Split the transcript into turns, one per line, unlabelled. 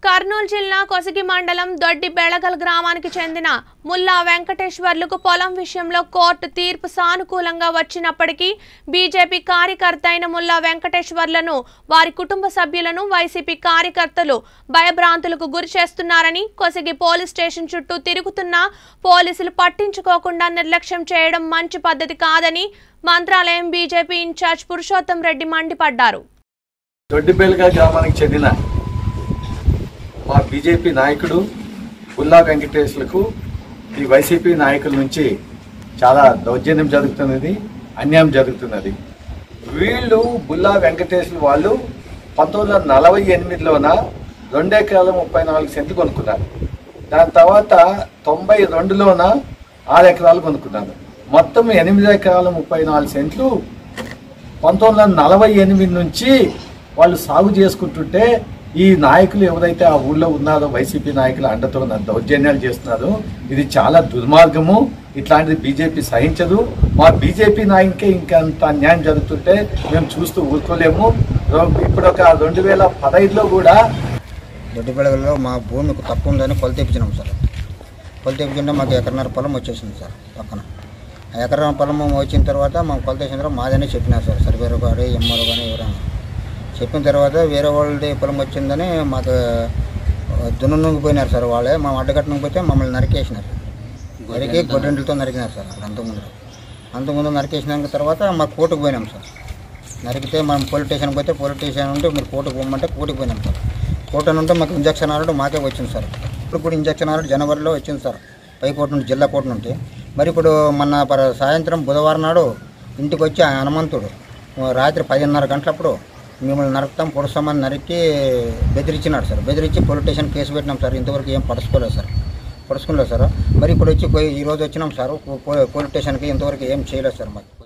కర్నూలు జిల్లా కొసగి మండలం దొడ్డి బెళగల్ గ్రామానికి చెందిన ముల్లా వెంకటేశ్వర్లకు పొలం విషయంలో కోర్టు తీర్పు సానుకూలంగా వచ్చినప్పటికీ బీజేపీ కార్యకర్త అయిన ముల్లా వెంకటేశ్వర్లను వారి కుటుంబ సభ్యులను వైసీపీ కార్యకర్తలు భయభ్రాంతులకు గురి చేస్తున్నారని కొసగి పోలీస్ స్టేషన్ చుట్టూ తిరుగుతున్న పోలీసులు పట్టించుకోకుండా నిర్లక్ష్యం చేయడం మంచి పద్ధతి కాదని మంత్రాలయం బీజేపీ ఇన్ఛార్జ్ పురుషోత్తం రెడ్డి మండిపడ్డారు
దొడ్డిబెల్గా గ్రామానికి చెందిన మా బీజేపీ నాయకుడు బుల్లా వెంకటేశ్లకు ఈ వైసీపీ నాయకుల నుంచి చాలా దౌర్జన్యం జరుగుతున్నది అన్యాయం జరుగుతున్నది వీళ్ళు బుల్లా వెంకటేశ్వర వాళ్ళు పంతొమ్మిది వందల నలభై ఎనిమిదిలోన రెండు ఎకరాల ముప్పై నాలుగు సెంట్లు కొనుక్కున్నారు దాని తర్వాత తొంభై రెండులోన ఆరు ఎకరాలు కొనుక్కున్నారు మొత్తం ఎనిమిది ఎకరాల ముప్పై నాలుగు సెంట్లు పంతొమ్మిది వందల నలభై ఎనిమిది నుంచి వాళ్ళు సాగు చేసుకుంటుంటే ఈ నాయకులు ఎవరైతే ఆ ఊళ్ళో ఉన్నారో వైసీపీ నాయకులు అండతో నా దౌర్జన్యాలు చేస్తున్నారు ఇది చాలా దుర్మార్గము ఇట్లాంటిది బీజేపీ సహించదు మా బీజేపీ నాయకుకే ఇంకా అంత అన్యాయం జరుగుతుంటే మేము చూస్తూ ఊరుకోలేము ఇప్పుడు ఒక రెండు వేల పదహైదులో కూడా
దొడ్డిబెళగల్లో మా భూమికి తక్కువ ఉందని కొలత తెప్పించినాం సార్ కొలత తెప్పించుంటే మాకు ఎకరన్నర పొలం వచ్చేసింది సార్ పక్కన ఆ ఎకరం పొలం వచ్చిన తర్వాత మా కొలత వేసిన తర్వాత మాదనే చెప్పినారు సార్ సర్వేరు గారు ఎమ్మరు కానీ ఎవరైనా చెప్పిన తర్వాత వేరే వాళ్ళది పొలం వచ్చిందని మాకు దున్నుకు పోయినారు సార్ వాళ్ళే మా అడ్డగట్టనికి పోతే మమ్మల్ని నరికేసినారు నరికి గొడ్డెంట్లతో నరికినారు సార్ అక్కడ అంతకుముందు అంతకుముందు నరికేసిన తర్వాత మా కోర్టుకు పోయినాం సార్ నరికితే మనం పోలీస్ స్టేషన్కి పోతే పోలీస్ స్టేషన్ ఉంటే మీరు కోర్టుకు పోమంటే కోర్టుకు పోయినాం సార్ కోర్టు అని ఉంటే మాకు ఇంజక్షన్ ఆర్డర్ మాకే వచ్చింది సార్ ఇప్పుడు కూడా ఇంజక్షన్ ఆర్డర్ జనవరిలో వచ్చింది సార్ పై కోర్టు నుండి జిల్లా కోర్టు నుండి మరి ఇప్పుడు మొన్న పర- సాయంత్రం బుధవారం నాడు ఇంటికి వచ్చి ఆ హనుమంతుడు రాత్రి పదిన్నర గంటలప్పుడు మిమ్మల్ని నరుకుతాం పొడుస్తామని నరికి బెదిరించినాడు సార్ బెదిరించి పోలీస్ స్టేషన్ కేసు పెట్టినాం సార్ ఇంతవరకు ఏం పడుచుకోలేదు సార్ పడుచుకోలేదు సార్ మరి ఇప్పుడు వచ్చి పోయి- ఈ రోజు వచ్చినాం సార్ పో- పోలీస్ స్టేషన్కి ఇంతవరకు ఏం చేయలేదు సార్ మాకు